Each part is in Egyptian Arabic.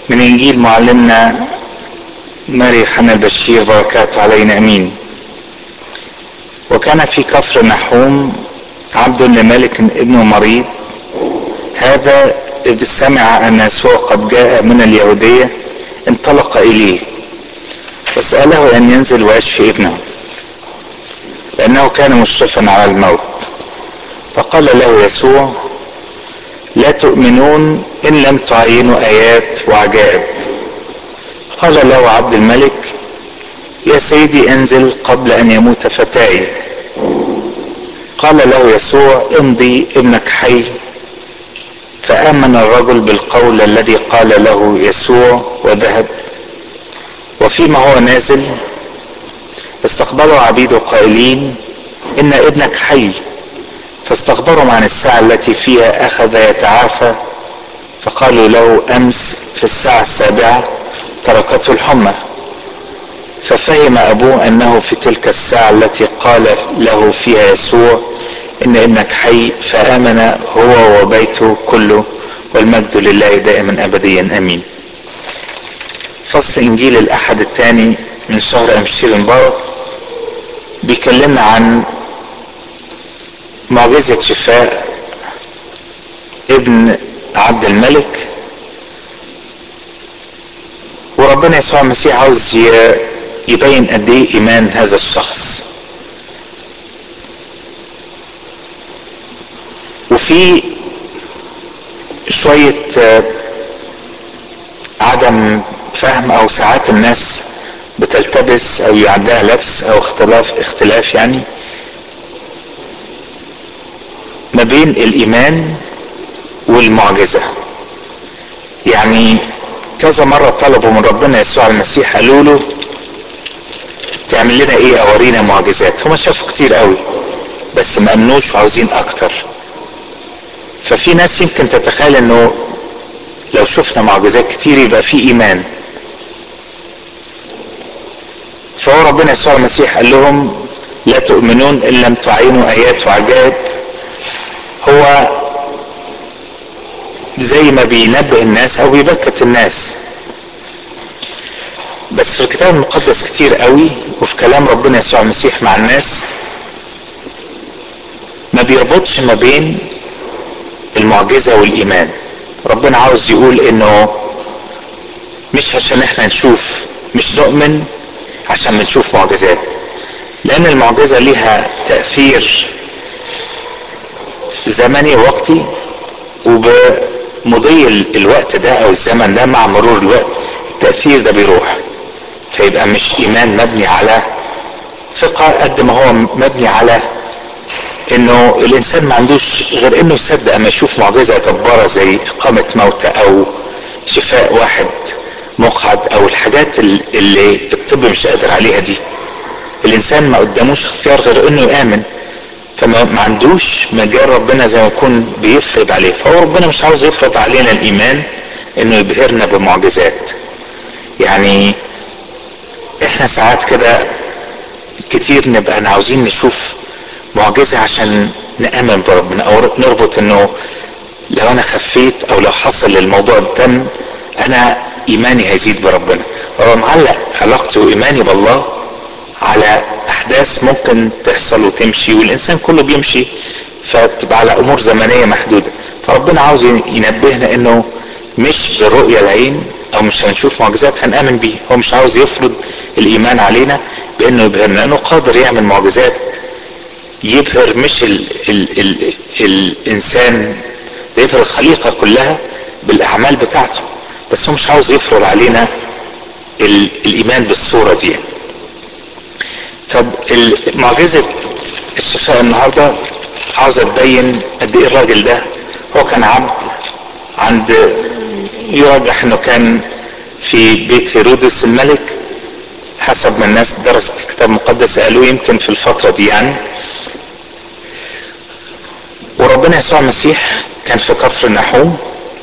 من انجيل معلمنا ماري حنا البشير بركاته علينا امين وكان في كفر نحوم عبد لملك ابنه مريض هذا اذ سمع ان يسوع قد جاء من اليهوديه انطلق اليه وساله ان ينزل ويشفي ابنه لانه كان مشرفا على الموت فقال له يسوع لا تؤمنون ان لم تعينوا ايات وعجائب قال له عبد الملك يا سيدي انزل قبل ان يموت فتاي قال له يسوع امضي ابنك حي فامن الرجل بالقول الذي قال له يسوع وذهب وفيما هو نازل استقبله عبيده قائلين ان ابنك حي فاستخبرهم عن الساعة التي فيها أخذ يتعافى فقالوا له أمس في الساعة السابعة تركته الحمى ففهم أبوه أنه في تلك الساعة التي قال له فيها يسوع إن ابنك حي فآمن هو وبيته كله والمجد لله دائما أبديا أمين فصل إنجيل الأحد الثاني من شهر أمشير المبارك بيكلمنا عن معجزة شفاء ابن عبد الملك وربنا يسوع المسيح عاوز يبين قد ايه ايمان هذا الشخص وفي شوية عدم فهم او ساعات الناس بتلتبس او يعدها لبس او اختلاف اختلاف يعني ما بين الايمان والمعجزه يعني كذا مره طلبوا من ربنا يسوع المسيح قالوا له تعمل لنا ايه اورينا معجزات هما شافوا كتير قوي بس ما امنوش وعاوزين اكتر ففي ناس يمكن تتخيل انه لو شفنا معجزات كتير يبقى في ايمان فهو ربنا يسوع المسيح قال لهم لا تؤمنون ان لم تعينوا ايات وعجائب هو زي ما بينبه الناس او بيبكت الناس بس في الكتاب المقدس كتير قوي وفي كلام ربنا يسوع المسيح مع الناس ما بيربطش ما بين المعجزة والايمان ربنا عاوز يقول انه مش عشان احنا نشوف مش نؤمن عشان بنشوف معجزات لان المعجزة ليها تأثير زمني وقتي وبمضي الوقت ده او الزمن ده مع مرور الوقت التأثير ده بيروح فيبقى مش ايمان مبني على ثقة قد ما هو مبني على انه الانسان ما عندوش غير انه يصدق اما يشوف معجزة جبارة زي اقامة موتى او شفاء واحد مقعد او الحاجات اللي الطب مش قادر عليها دي الانسان ما قداموش اختيار غير انه يامن فما ما عندوش مجال ربنا زي ما يكون بيفرض عليه فهو ربنا مش عاوز يفرض علينا الايمان انه يبهرنا بمعجزات يعني احنا ساعات كده كتير نبقى عاوزين نشوف معجزة عشان نآمن بربنا او نربط انه لو انا خفيت او لو حصل الموضوع تم انا ايماني هيزيد بربنا هو معلق علاقتي وايماني بالله على احداث ممكن تحصل وتمشي والانسان كله بيمشي فتبقى على امور زمنيه محدوده فربنا عاوز ينبهنا انه مش بالرؤيه العين او مش هنشوف معجزات هنامن بيه هو مش عاوز يفرض الايمان علينا بانه يبهرنا لانه قادر يعمل معجزات يبهر مش ال ال ال الانسان ده يبهر الخليقه كلها بالاعمال بتاعته بس هو مش عاوز يفرض علينا الايمان بالصوره دي طب معجزة الشفاء النهاردة عاوزة تبين قد ايه الراجل ده هو كان عبد عند يرجح انه كان في بيت هيرودس الملك حسب ما الناس درست الكتاب المقدس قالوا يمكن في الفترة دي يعني وربنا يسوع المسيح كان في كفر نحوم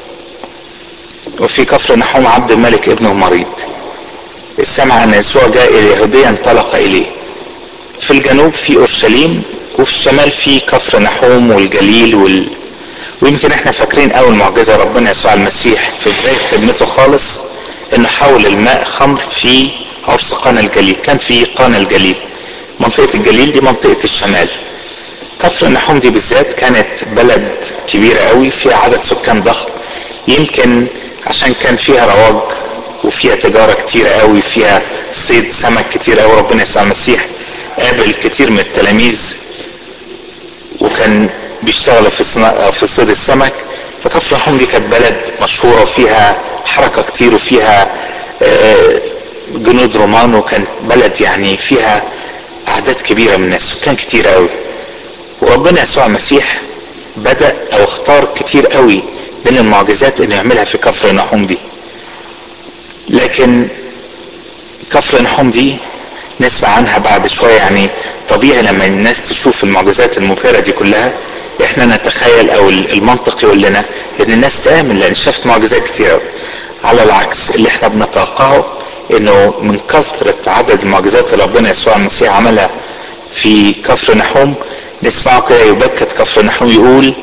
وفي كفر نحوم عبد الملك ابنه مريض سمع ان يسوع جاء الى اليهودية انطلق اليه في الجنوب في اورشليم وفي الشمال في كفر نحوم والجليل وال... ويمكن احنا فاكرين اول معجزه ربنا يسوع المسيح في بدايه خدمته خالص انه حول الماء خمر في عرس قانا الجليل كان في قانا الجليل منطقة الجليل دي منطقة الشمال كفر النحوم دي بالذات كانت بلد كبيرة قوي فيها عدد سكان ضخم يمكن عشان كان فيها رواج وفيها تجارة كتيرة قوي فيها صيد سمك كتير قوي ربنا يسوع المسيح قابل كتير من التلاميذ وكان بيشتغلوا في صنا... في صيد السمك فكفر النحوم دي كانت بلد مشهورة وفيها حركة كتير وفيها جنود رومان وكانت بلد يعني فيها أعداد كبيرة من الناس سكان كتير قوي وربنا يسوع المسيح بدأ أو اختار كتير قوي من المعجزات انه يعملها في كفر نحوم دي لكن كفر نحوم دي نسمع عنها بعد شوية يعني طبيعي لما الناس تشوف المعجزات المبهرة دي كلها احنا نتخيل او المنطق يقول لنا ان الناس تآمن لان شافت معجزات كتير قوي على العكس اللي احنا بنتوقعه انه من كثرة عدد المعجزات اللي ربنا يسوع المسيح عملها في كفر نحوم نسمعه كده يبكت كفر نحوم يقول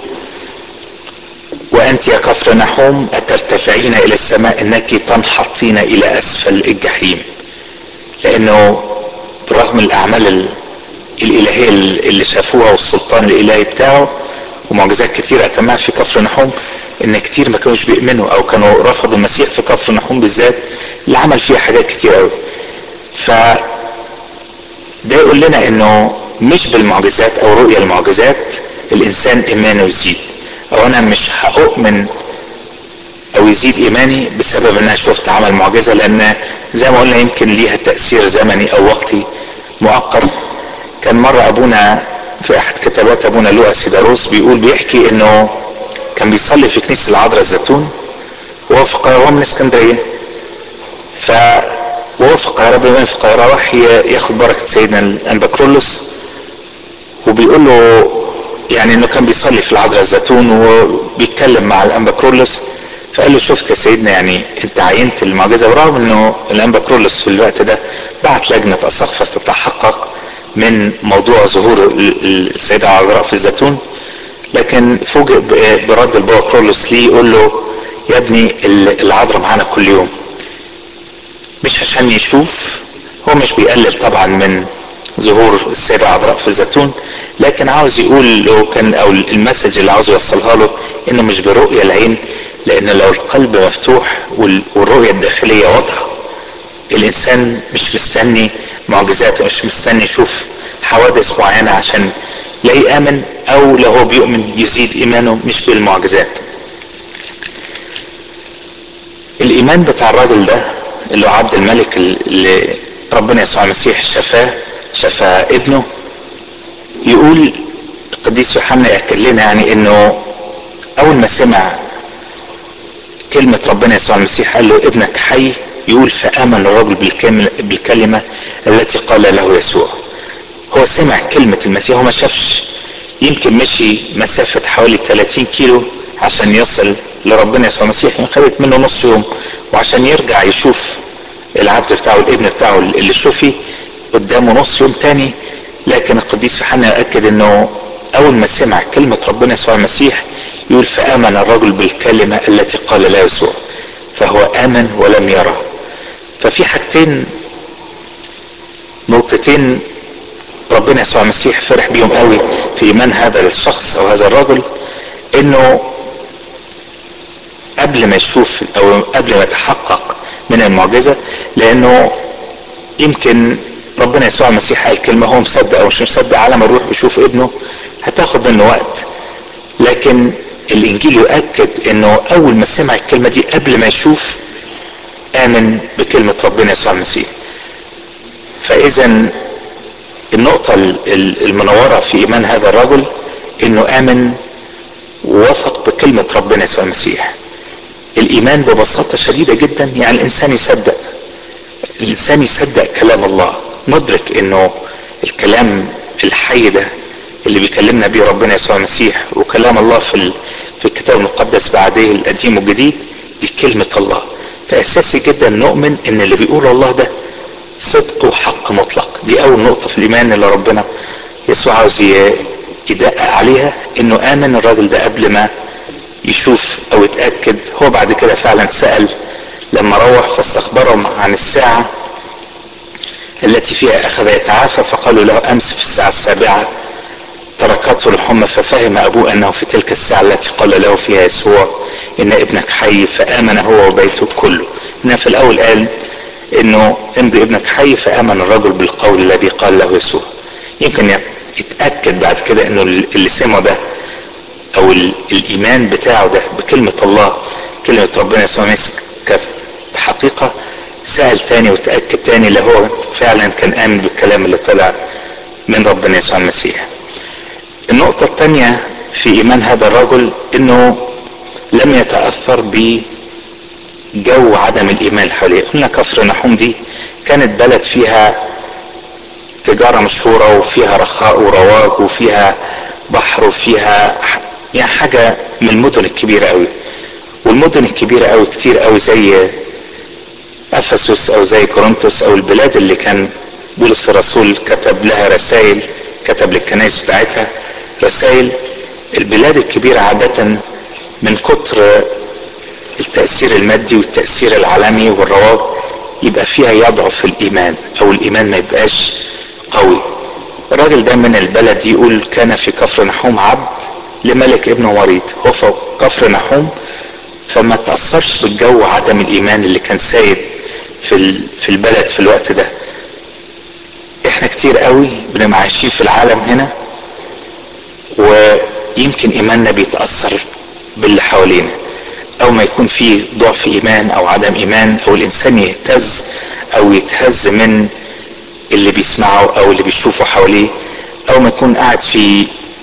وأنت يا كفر نحوم أترتفعين إلى السماء إنك تنحطين إلى أسفل الجحيم لأنه برغم الأعمال الإلهية اللي شافوها والسلطان الإلهي بتاعه ومعجزات كتير أتمها في كفر نحوم إن كتير ما كانوش بيؤمنوا أو كانوا رفضوا المسيح في كفر نحوم بالذات اللي عمل فيها حاجات كتير قوي ف ده يقول لنا إنه مش بالمعجزات أو رؤية المعجزات الإنسان إيمانه يزيد او انا مش هؤمن او يزيد ايماني بسبب ان انا شفت عمل معجزه لان زي ما قلنا يمكن ليها تاثير زمني او وقتي مؤقت كان مره ابونا في احد كتابات ابونا لوقا سيداروس بيقول بيحكي انه كان بيصلي في كنيسه العذراء الزيتون وهو في القاهره هو من اسكندريه ف وهو في القاهره بما في القاهره راح ياخد بركه سيدنا الانباكرولوس وبيقول له يعني انه كان بيصلي في العذراء الزيتون وبيتكلم مع الانبا كرولوس فقال له شفت يا سيدنا يعني انت عينت المعجزه ورغم انه الانبا كرولوس في الوقت ده بعت لجنه اسقفس تتحقق من موضوع ظهور السيده العذراء في الزيتون لكن فوجئ برد البابا كرولوس ليه يقول له يا ابني العذراء معانا كل يوم مش عشان يشوف هو مش بيقلل طبعا من ظهور السيدة العذراء في الزيتون لكن عاوز يقول له كان او المسج اللي عاوز يوصلها له انه مش برؤية العين لان لو القلب مفتوح والرؤية الداخلية واضحة الانسان مش مستني معجزات مش مستني يشوف حوادث معينة عشان لا يآمن او لو هو بيؤمن يزيد ايمانه مش بالمعجزات الايمان بتاع الراجل ده اللي هو عبد الملك اللي ربنا يسوع المسيح شفاه شفى ابنه يقول القديس يوحنا يأكد لنا يعني انه اول ما سمع كلمة ربنا يسوع المسيح قال له ابنك حي يقول فآمن الرجل بالكلمة التي قال له يسوع هو سمع كلمة المسيح هو ما شافش يمكن مشي مسافة حوالي 30 كيلو عشان يصل لربنا يسوع المسيح خدت منه نص يوم وعشان يرجع يشوف العبد بتاعه الابن بتاعه اللي شوفي قدامه نص يوم تاني لكن القديس يوحنا يأكد انه اول ما سمع كلمة ربنا يسوع المسيح يقول فآمن الرجل بالكلمة التي قال لا يسوع فهو آمن ولم يرى ففي حاجتين نقطتين ربنا يسوع المسيح فرح بيهم قوي في ايمان هذا الشخص او هذا الرجل انه قبل ما يشوف او قبل ما يتحقق من المعجزة لانه يمكن ربنا يسوع المسيح قال كلمة هو مصدق او مش مصدق على ما يروح بيشوف ابنه هتاخد منه وقت لكن الانجيل يؤكد انه اول ما سمع الكلمة دي قبل ما يشوف امن بكلمة ربنا يسوع المسيح فاذا النقطة المنورة في ايمان هذا الرجل انه امن ووثق بكلمة ربنا يسوع المسيح الايمان ببساطة شديدة جدا يعني الانسان يصدق الانسان يصدق كلام الله ندرك انه الكلام الحي ده اللي بيكلمنا بيه ربنا يسوع المسيح وكلام الله في في الكتاب المقدس بعديه القديم والجديد دي كلمة الله فأساسي جدا نؤمن إن اللي بيقول الله ده صدق وحق مطلق دي أول نقطة في الإيمان اللي ربنا يسوع عاوز يدقق عليها إنه آمن الراجل ده قبل ما يشوف أو يتأكد هو بعد كده فعلا سأل لما روح فاستخبرهم عن الساعة التي فيها أخذ يتعافى فقالوا له أمس في الساعة السابعة تركته الحمى ففهم أبوه أنه في تلك الساعة التي قال له فيها يسوع إن ابنك حي فآمن هو وبيته كله إنها في الأول قال إنه امضي ابنك حي فآمن الرجل بالقول الذي قال له يسوع يمكن يتأكد بعد كده إنه اللي سمعه ده أو الإيمان بتاعه ده بكلمة الله كلمة ربنا يسوع مسك كانت حقيقة سأل تاني وتأكد تاني اللي هو فعلا كان آمن بالكلام اللي طلع من ربنا يسوع المسيح النقطة الثانية في إيمان هذا الرجل إنه لم يتأثر بجو عدم الإيمان حواليه قلنا كفر نحوم دي كانت بلد فيها تجارة مشهورة وفيها رخاء ورواج وفيها بحر وفيها يعني حاجة من المدن الكبيرة قوي والمدن الكبيرة قوي كتير قوي زي افسس او زي كورنثوس او البلاد اللي كان بولس الرسول كتب لها رسائل كتب للكنائس بتاعتها رسائل البلاد الكبيرة عادة من كتر التأثير المادي والتأثير العالمي والرواج يبقى فيها يضعف الإيمان أو الإيمان ما يبقاش قوي الراجل ده من البلد يقول كان في كفر نحوم عبد لملك ابن مريض هو في كفر نحوم فما تأثرش بالجو عدم الإيمان اللي كان سايد في في البلد في الوقت ده احنا كتير قوي بنبقى عايشين في العالم هنا ويمكن ايماننا بيتاثر باللي حوالينا او ما يكون فيه ضعف ايمان او عدم ايمان او الانسان يهتز او يتهز من اللي بيسمعه او اللي بيشوفه حواليه او ما يكون قاعد في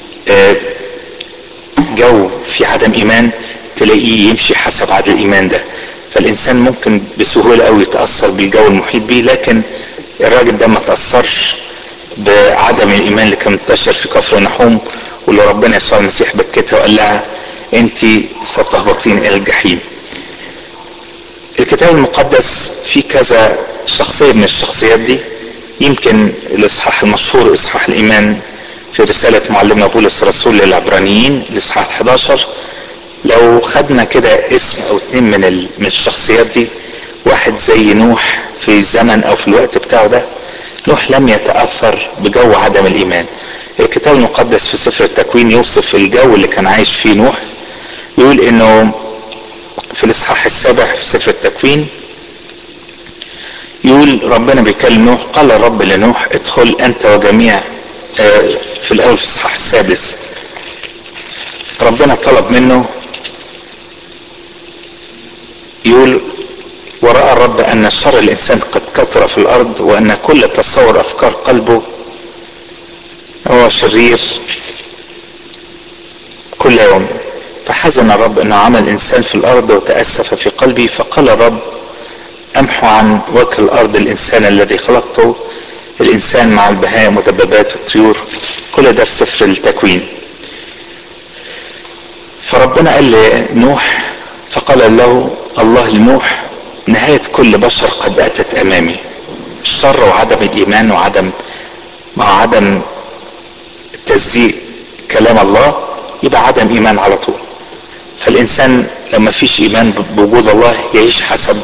جو في عدم ايمان تلاقيه يمشي حسب عدم الايمان ده فالانسان ممكن بسهوله قوي يتاثر بالجو المحيط بيه لكن الراجل ده ما تاثرش بعدم الايمان اللي كان منتشر في كفر نحوم واللي ربنا يسوع المسيح بكتها وقال لها انت ستهبطين الى الجحيم الكتاب المقدس فيه كذا شخصية من الشخصيات دي يمكن الإصحاح المشهور إصحاح الإيمان في رسالة معلمنا بولس الرسول للعبرانيين الإصحاح 11 لو خدنا كده اسم أو اتنين من من الشخصيات دي واحد زي نوح في الزمن أو في الوقت بتاعه ده نوح لم يتأثر بجو عدم الإيمان الكتاب المقدس في سفر التكوين يوصف الجو اللي كان عايش فيه نوح يقول انه في الاصحاح السابع في سفر التكوين يقول ربنا بيكلم نوح قال الرب لنوح ادخل انت وجميع في الاول في الاصحاح السادس ربنا طلب منه يقول ورأى الرب أن شر الإنسان قد كثر في الأرض وأن كل تصور أفكار قلبه هو شرير كل يوم فحزن الرب أنه عمل إنسان في الأرض وتأسف في قلبي فقال الرب أمحو عن وجه الأرض الإنسان الذي خلقته الإنسان مع البهائم والدبابات والطيور كل ده في سفر التكوين فربنا قال لنوح فقال له الله لنوح نهاية كل بشر قد أتت أمامي الشر وعدم الإيمان وعدم مع عدم تصديق كلام الله يبقى عدم إيمان على طول فالإنسان لما فيش إيمان بوجود الله يعيش حسب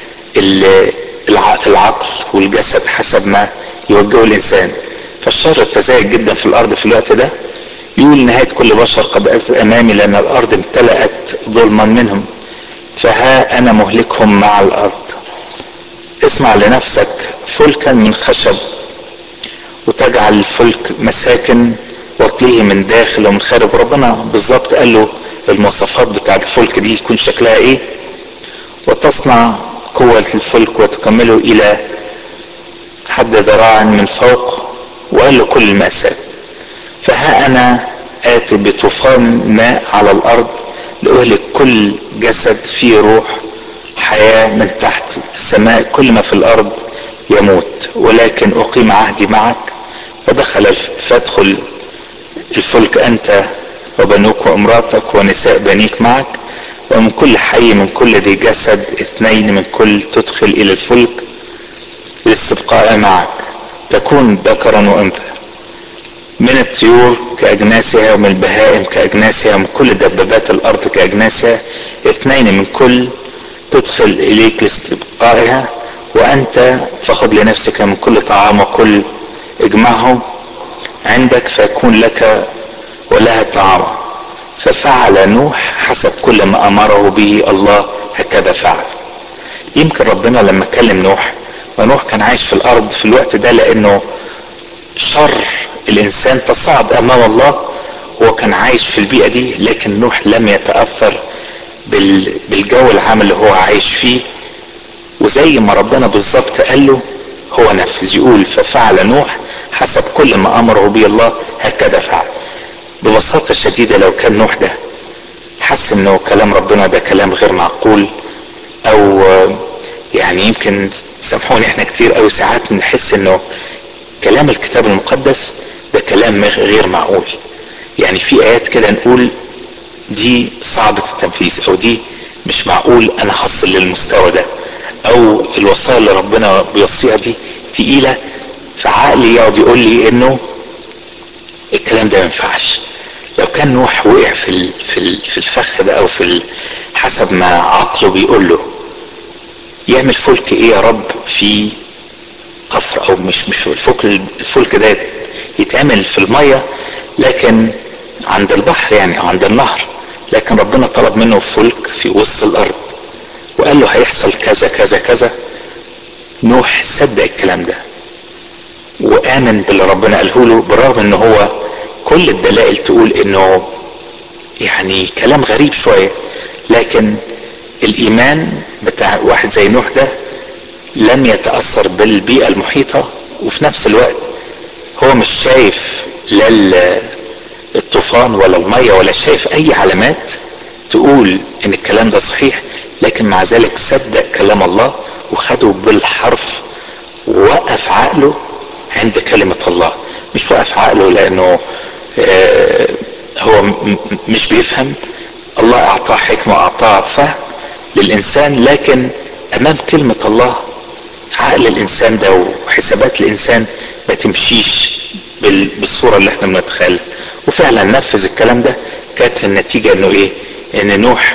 العقل والجسد حسب ما يوجهه الإنسان فالشر تزايد جدا في الأرض في الوقت ده يقول نهاية كل بشر قد أتت أمامي لأن الأرض امتلأت ظلما منهم فها أنا مهلكهم مع الأرض اسمع لنفسك فلكا من خشب وتجعل الفلك مساكن واطليه من داخل ومن خارج ربنا بالظبط قال له المواصفات بتاعت الفلك دي يكون شكلها ايه وتصنع قوة الفلك وتكمله الى حد ذراع من فوق وقال له كل المأساة فها انا اتي بطوفان ماء على الارض لأهلك كل جسد فيه روح حياة من تحت السماء كل ما في الأرض يموت ولكن أقيم عهدي معك ودخل فادخل الفلك أنت وبنوك وامراتك ونساء بنيك معك ومن كل حي من كل ذي جسد اثنين من كل تدخل إلى الفلك للاستبقاء معك تكون ذكرا وأنثى من الطيور كأجناسها ومن البهائم كأجناسها ومن كل دبابات الأرض كأجناسها اثنين من كل تدخل إليك لاستبقائها وأنت فخذ لنفسك من كل طعام وكل اجمعه عندك فيكون لك ولها طعام ففعل نوح حسب كل ما أمره به الله هكذا فعل يمكن ربنا لما كلم نوح ونوح كان عايش في الأرض في الوقت ده لأنه شر الإنسان تصاعد أمام الله هو كان عايش في البيئة دي لكن نوح لم يتأثر بالجو العام اللي هو عايش فيه وزي ما ربنا بالظبط قال له هو نفذ يقول ففعل نوح حسب كل ما امره به الله هكذا فعل ببساطه شديده لو كان نوح ده حس انه كلام ربنا ده كلام غير معقول او يعني يمكن سامحوني احنا كتير قوي ساعات بنحس انه كلام الكتاب المقدس ده كلام غير معقول يعني في ايات كده نقول دي صعبة التنفيذ او دي مش معقول انا هصل للمستوى ده او الوصايا اللي ربنا بيوصيها دي تقيلة فعقلي يقعد يقول لي انه الكلام ده ما ينفعش لو كان نوح وقع في ال في ال في الفخ ده او في ال حسب ما عقله بيقول له يعمل فلك ايه يا رب في قفر او مش مش الفلك الفلك ده يتعمل في الميه لكن عند البحر يعني او عند النهر لكن ربنا طلب منه فلك في وسط الارض وقال له هيحصل كذا كذا كذا نوح صدق الكلام ده وامن باللي ربنا قاله له بالرغم ان هو كل الدلائل تقول انه يعني كلام غريب شويه لكن الايمان بتاع واحد زي نوح ده لم يتاثر بالبيئه المحيطه وفي نفس الوقت هو مش شايف لا الطوفان ولا الميه ولا شايف اي علامات تقول ان الكلام ده صحيح لكن مع ذلك صدق كلام الله وخده بالحرف ووقف عقله عند كلمة الله مش وقف عقله لأنه آه هو مش بيفهم الله أعطاه حكمة وأعطاه فهم للإنسان لكن أمام كلمة الله عقل الإنسان ده وحسابات الإنسان ما تمشيش بالصورة اللي احنا بنتخيلها وفعلا نفذ الكلام ده كانت النتيجة انه ايه ان نوح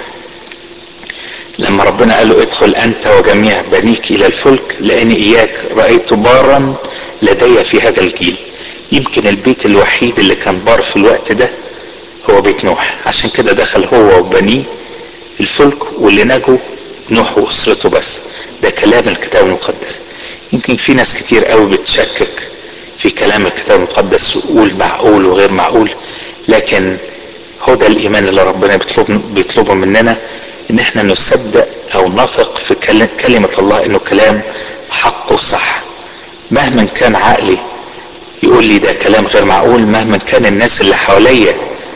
لما ربنا قال له ادخل انت وجميع بنيك الى الفلك لاني اياك رايت بارا لدي في هذا الجيل يمكن البيت الوحيد اللي كان بار في الوقت ده هو بيت نوح عشان كده دخل هو وبنيه الفلك واللي نجوا نوح واسرته بس ده كلام الكتاب المقدس يمكن في ناس كتير قوي بتشكك في كلام الكتاب المقدس وقول معقول وغير معقول لكن هو ده الايمان اللي ربنا بيطلب بيطلبه مننا ان احنا نصدق او نثق في كلمة الله انه كلام حق وصح مهما كان عقلي يقول لي ده كلام غير معقول مهما كان الناس اللي حواليا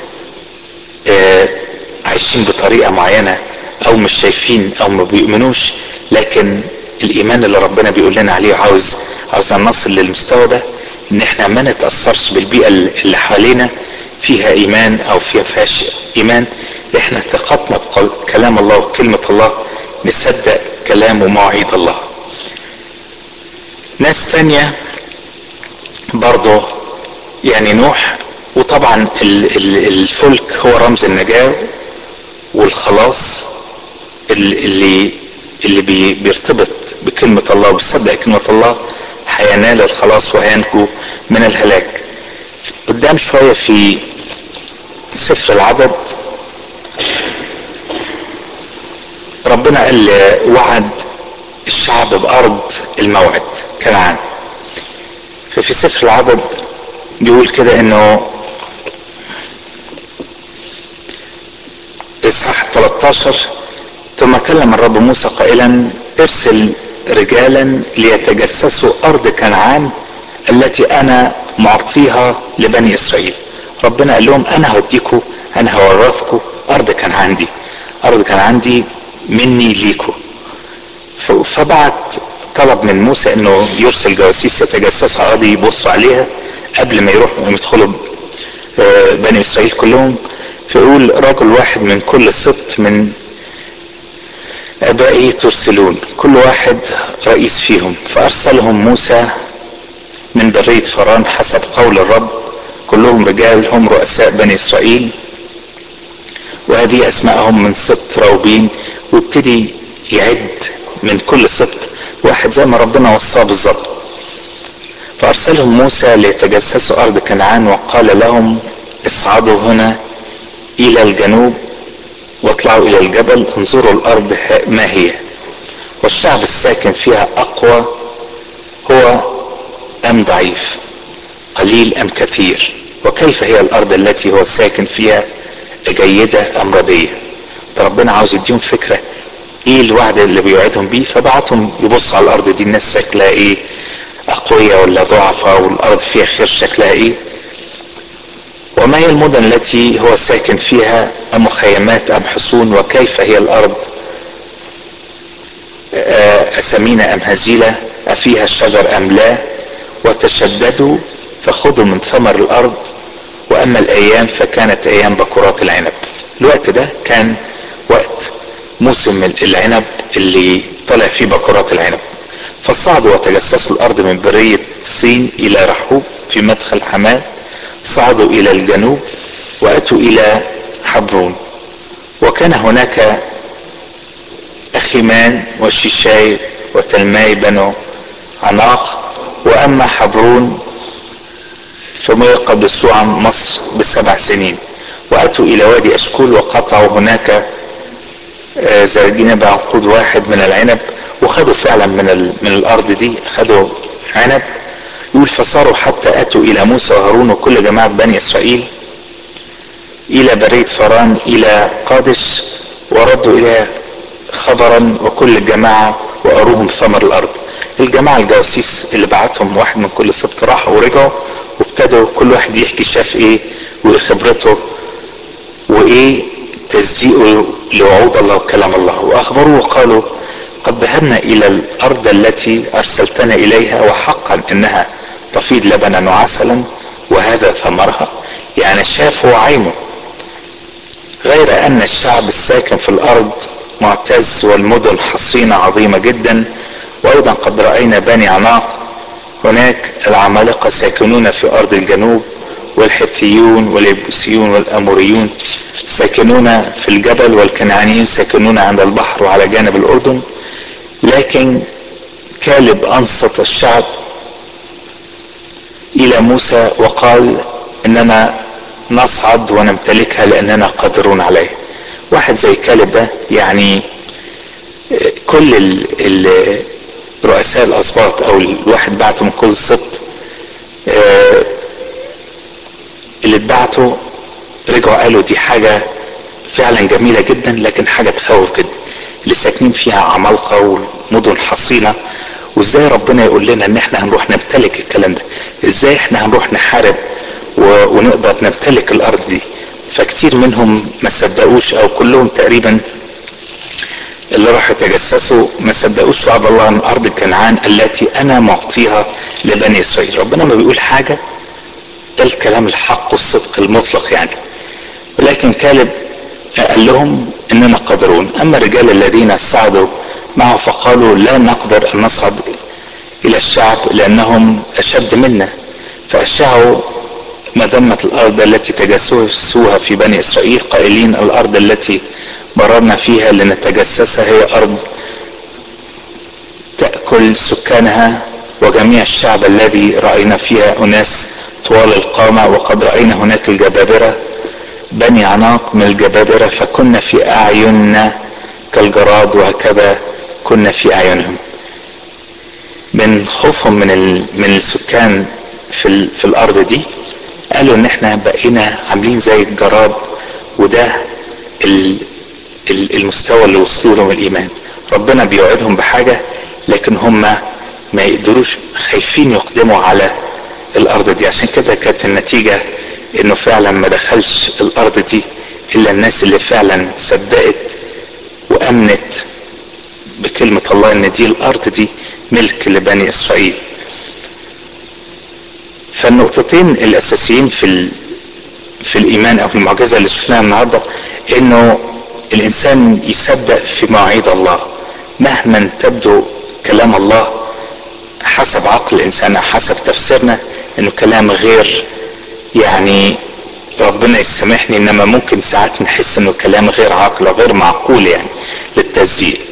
آه عايشين بطريقة معينة او مش شايفين او ما بيؤمنوش لكن الايمان اللي ربنا بيقول لنا عليه عاوز عاوزنا نصل للمستوى ده ان احنا ما نتاثرش بالبيئه اللي حوالينا فيها ايمان او فيها فيهاش ايمان احنا ثقتنا بكلام الله وكلمه الله نصدق كلام ومواعيد الله ناس تانية برضه يعني نوح وطبعا الفلك هو رمز النجاة والخلاص اللي اللي بيرتبط بكلمة الله وبيصدق كلمة الله هينال الخلاص وهينجو من الهلاك قدام شوية في سفر العدد ربنا قال وعد الشعب بأرض الموعد كنعان ففي سفر العدد بيقول كده انه اصحاح 13 ثم كلم الرب موسى قائلا ارسل رجالا ليتجسسوا ارض كنعان التي انا معطيها لبني اسرائيل ربنا قال لهم انا هوديكم انا هورثكم ارض كنعان دي ارض كنعان دي مني ليكم فبعت طلب من موسى انه يرسل جواسيس يتجسسوا على الارض يبصوا عليها قبل ما يروحوا يدخلوا بني اسرائيل كلهم فيقول رجل واحد من كل سبط من ابائي ترسلون كل واحد رئيس فيهم فارسلهم موسى من برية فران حسب قول الرب كلهم رجال هم رؤساء بني اسرائيل وهذه اسماءهم من سبط روبين وابتدي يعد من كل سبط واحد زي ما ربنا وصاه بالظبط فارسلهم موسى ليتجسسوا ارض كنعان وقال لهم اصعدوا هنا الى الجنوب واطلعوا الى الجبل انظروا الارض ما هي والشعب الساكن فيها اقوى هو ام ضعيف قليل ام كثير وكيف هي الارض التي هو ساكن فيها جيدة ام ردية ربنا عاوز يديهم فكرة ايه الوعد اللي بيوعدهم بيه فبعتهم يبصوا على الارض دي الناس شكلها ايه اقوياء ولا ضعفاء والارض فيها خير شكلها ايه وما هي المدن التي هو ساكن فيها ام مخيمات ام حصون وكيف هي الارض أسمينة أم هزيلة أفيها الشجر أم لا وتشددوا فخذوا من ثمر الأرض وأما الأيام فكانت أيام بكرات العنب الوقت ده كان وقت موسم العنب اللي طلع فيه بكرات العنب فصعدوا وتجسسوا الأرض من برية الصين إلى رحوب في مدخل حماه صعدوا إلى الجنوب وأتوا إلى حبرون وكان هناك أخيمان وشيشاي وتلماي بنو عناق وأما حبرون فمضى قبل عن مصر بسبع سنين وأتوا إلى وادي أشكول وقطعوا هناك زرجين بعقود واحد من العنب وخدوا فعلا من, من الأرض دي خدوا عنب يقول فصاروا حتى أتوا إلى موسى وهارون وكل جماعة بني إسرائيل إلى برية فران إلى قادش وردوا إلى خبرا وكل الجماعة وأروهم ثمر الأرض الجماعة الجواسيس اللي بعتهم واحد من كل سبط راحوا ورجعوا وابتدوا كل واحد يحكي شاف ايه وايه خبرته وايه تصديقه لوعود الله وكلام الله واخبروه وقالوا قد ذهبنا الى الارض التي ارسلتنا اليها وحقا انها تفيض لبنا وعسلا وهذا ثمرها يعني شافوا عينه غير ان الشعب الساكن في الارض معتز والمدن حصينة عظيمة جدا وايضا قد رأينا بني عناق هناك العمالقة ساكنون في ارض الجنوب والحثيون واليبوسيون والاموريون ساكنون في الجبل والكنعانيون ساكنون عند البحر وعلى جانب الاردن لكن كالب انصت الشعب الى موسى وقال اننا نصعد ونمتلكها لاننا قادرون عليها واحد زي كالب ده يعني كل ال ال رؤساء الاسباط او الواحد بعته من كل سبط اللي اتبعتوا رجعوا قالوا دي حاجة فعلا جميلة جدا لكن حاجة تخوف جدا اللي ساكنين فيها عمالقة ومدن حصينة وازاي ربنا يقول لنا ان احنا هنروح نمتلك الكلام ده ازاي احنا هنروح نحارب ونقدر نمتلك الارض دي فكتير منهم ما صدقوش او كلهم تقريبا اللي راحوا يتجسسوا ما صدقوش وعد الله عن ارض كنعان التي انا معطيها لبني اسرائيل ربنا ما بيقول حاجه ده الكلام الحق والصدق المطلق يعني ولكن كالب قال لهم اننا قادرون اما الرجال الذين صعدوا معه فقالوا لا نقدر ان نصعد الى الشعب لانهم اشد منا فاشعوا مذمة الارض التي تجسسوها في بني اسرائيل قائلين الارض التي مررنا فيها لنتجسسها هي ارض تأكل سكانها وجميع الشعب الذي رأينا فيها أناس طوال القامة وقد رأينا هناك الجبابرة بني عناق من الجبابرة فكنا في أعيننا كالجراد وهكذا كنا في أعينهم من خوفهم من من السكان في في الأرض دي قالوا إن إحنا بقينا عاملين زي الجراد وده المستوى اللي وصلوا له من الإيمان ربنا بيوعدهم بحاجة لكن هم ما يقدروش خايفين يقدموا على الارض دي عشان كده كانت النتيجة انه فعلا ما دخلش الارض دي الا الناس اللي فعلا صدقت وامنت بكلمة الله ان دي الارض دي ملك لبني اسرائيل فالنقطتين الاساسيين في ال... في الايمان او في المعجزة اللي شفناها النهاردة انه الانسان يصدق في مواعيد الله مهما تبدو كلام الله حسب عقل الانسان حسب تفسيرنا انه كلام غير يعني ربنا يسامحني انما ممكن ساعات نحس انه كلام غير عاقل غير معقول يعني للتصديق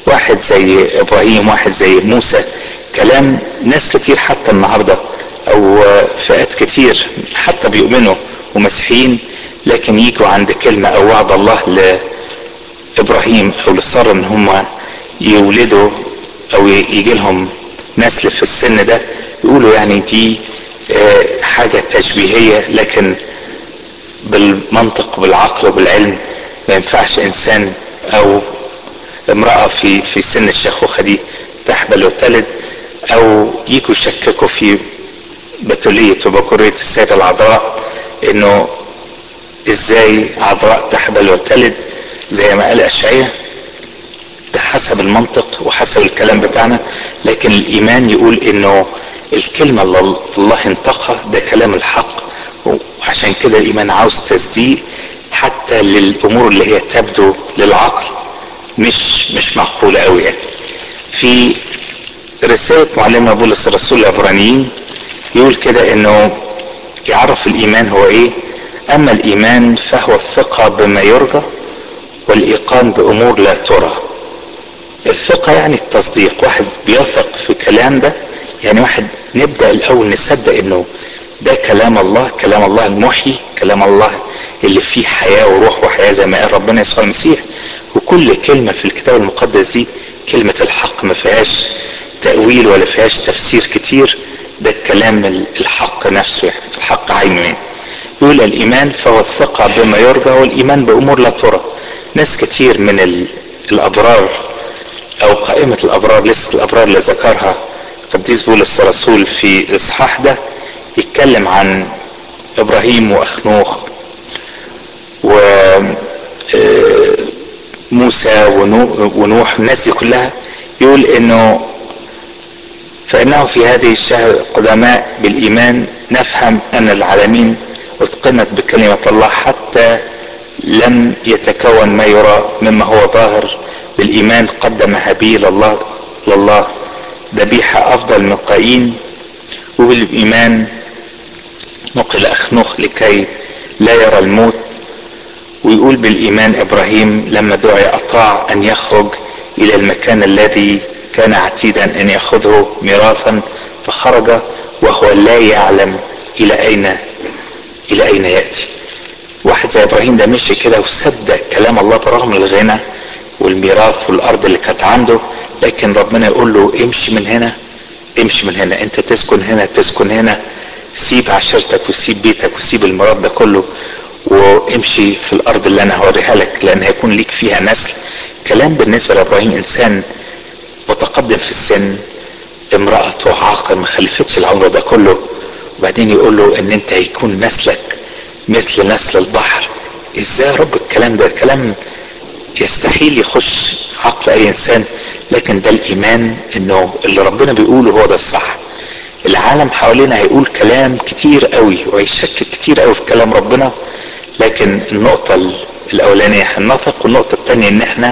واحد زي ابراهيم واحد زي موسى كلام ناس كتير حتى النهارده او فئات كتير حتى بيؤمنوا ومسيحيين لكن يجوا عند كلمة او وعد الله لابراهيم او لسارة ان هم يولدوا او يجي لهم نسل في السن ده يقولوا يعني دي حاجة تشبيهية لكن بالمنطق بالعقل وبالعلم ما ينفعش انسان او امرأة في في سن الشيخوخة دي تحبل وتلد او يجوا يشككوا في بتولية وبكورية السيدة العذراء انه ازاي عذراء تحبل وتلد زي ما قال اشعياء ده حسب المنطق وحسب الكلام بتاعنا لكن الايمان يقول انه الكلمة اللي الله انطقها ده كلام الحق وعشان كده الايمان عاوز تصديق حتى للامور اللي هي تبدو للعقل مش مش معقولة قوي يعني في رسالة معلمنا بولس الرسول العبرانيين يقول كده انه يعرف الايمان هو ايه اما الايمان فهو الثقة بما يرجى والايقان بامور لا ترى الثقة يعني التصديق واحد بيثق في الكلام ده يعني واحد نبدأ الاول نصدق انه ده كلام الله كلام الله المحيي كلام الله اللي فيه حياة وروح وحياة زي ما قال ربنا يسوع المسيح وكل كلمة في الكتاب المقدس دي كلمة الحق ما فيهاش تأويل ولا فيهاش تفسير كتير ده الكلام الحق نفسه يعني الحق عينه يعني يقول الإيمان فهو الثقة بما يرجى والإيمان بأمور لا ترى ناس كتير من الأبرار أو قائمة الأبرار لسه الأبرار اللي ذكرها قديس بولس الرسول في الإصحاح ده يتكلم عن إبراهيم وأخنوخ و موسى ونوح الناس دي كلها يقول انه فانه في هذه الشهر القدماء بالايمان نفهم ان العالمين اتقنت بكلمة الله حتى لم يتكون ما يرى مما هو ظاهر بالايمان قدم هابيل الله لله ذبيحة افضل من قايين وبالايمان نقل اخنوخ لكي لا يرى الموت ويقول بالإيمان إبراهيم لما دعي أطاع أن يخرج إلى المكان الذي كان عتيدا أن يأخذه ميراثا فخرج وهو لا يعلم إلى أين إلى أين يأتي واحد زي إبراهيم ده مشي كده وصدق كلام الله برغم الغنى والميراث والأرض اللي كانت عنده لكن ربنا يقول له امشي من هنا امشي من هنا انت تسكن هنا تسكن هنا سيب عشيرتك وسيب بيتك وسيب الميراث ده كله وامشي في الارض اللي انا هوريها لك لان هيكون ليك فيها نسل كلام بالنسبه لابراهيم انسان متقدم في السن امرأته عاقر ما خلفتش العمر ده كله وبعدين يقول له ان انت هيكون نسلك مثل نسل البحر ازاي يا رب الكلام ده كلام يستحيل يخش عقل اي انسان لكن ده الايمان انه اللي ربنا بيقوله هو ده الصح العالم حوالينا هيقول كلام كتير قوي وهيشكك كتير قوي في كلام ربنا لكن النقطة الأولانية هنثق والنقطة الثانية إن إحنا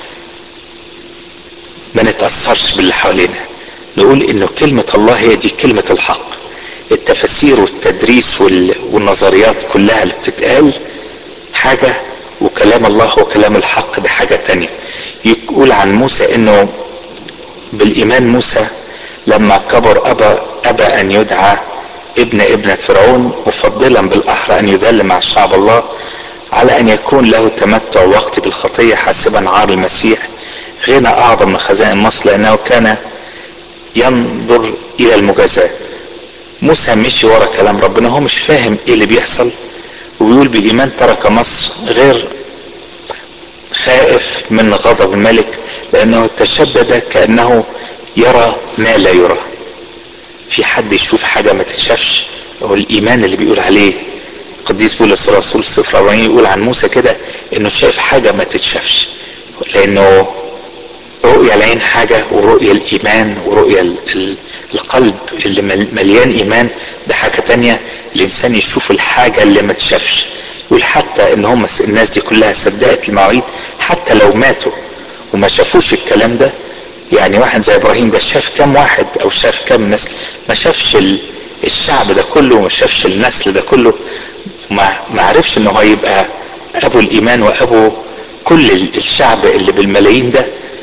ما نتأثرش باللي حوالينا نقول إنه كلمة الله هي دي كلمة الحق التفاسير والتدريس والنظريات كلها اللي بتتقال حاجة وكلام الله هو كلام الحق ده حاجة تانية يقول عن موسى إنه بالإيمان موسى لما كبر أبى أبى أن يدعى ابن ابنة فرعون مفضلا بالأحرى أن يذل مع الشعب الله على أن يكون له تمتع وقت بالخطية حسبا عار المسيح غنى أعظم من خزائن مصر لأنه كان ينظر إلى المجازاة موسى مشي ورا كلام ربنا هو مش فاهم إيه اللي بيحصل وبيقول بالإيمان ترك مصر غير خائف من غضب الملك لأنه تشدد كأنه يرى ما لا يرى في حد يشوف حاجة ما تتشافش هو الإيمان اللي بيقول عليه قديس بولس الرسول صفر أربعين يقول عن موسى كده إنه شايف حاجة ما تتشافش لأنه رؤية العين حاجة ورؤية الإيمان ورؤية القلب اللي مليان إيمان ده حاجة تانية الإنسان يشوف الحاجة اللي ما تشافش يقول حتى إن هم الناس دي كلها صدقت المواعيد حتى لو ماتوا وما شافوش الكلام ده يعني واحد زي ابراهيم ده شاف كم واحد او شاف كم نسل ما شافش الشعب ده كله ما شافش النسل ده كله ما ما عرفش ان هو يبقى ابو الايمان وابو كل الشعب اللي بالملايين ده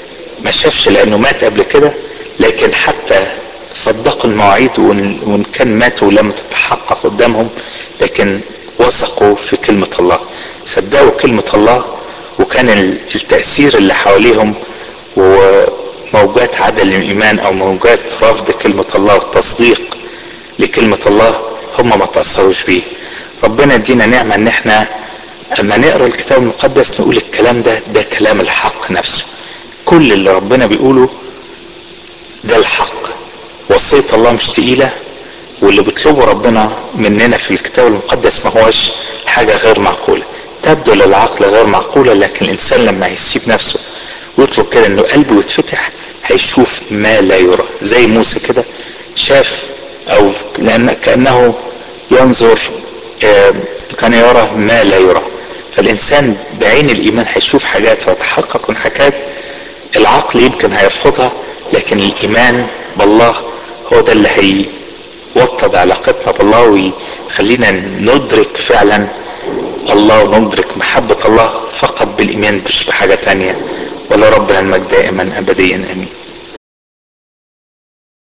ما شافش لانه مات قبل كده لكن حتى صدقوا المواعيد وان كان ماتوا لم تتحقق قدامهم لكن وثقوا في كلمة الله صدقوا كلمة الله وكان التأثير اللي حواليهم وموجات عدم الإيمان أو موجات رفض كلمة الله والتصديق لكلمة الله هم ما تأثروش بيه ربنا يدينا نعمة ان احنا اما نقرا الكتاب المقدس نقول الكلام ده ده كلام الحق نفسه كل اللي ربنا بيقوله ده الحق وصية الله مش تقيلة واللي بيطلبه ربنا مننا في الكتاب المقدس ما هوش حاجة غير معقولة تبدو للعقل غير معقولة لكن الإنسان لما هيسيب نفسه ويطلب كده إنه قلبه يتفتح هيشوف ما لا يرى زي موسى كده شاف أو لأن كأنه ينظر كان يرى ما لا يرى فالإنسان بعين الإيمان هيشوف حاجات ويتحقق من حاجات العقل يمكن هيرفضها لكن الإيمان بالله هو ده اللي هيوطد علاقتنا بالله ويخلينا ندرك فعلا الله وندرك محبة الله فقط بالإيمان مش بحاجة تانية ولا ربنا المجد دائما أبديا آمين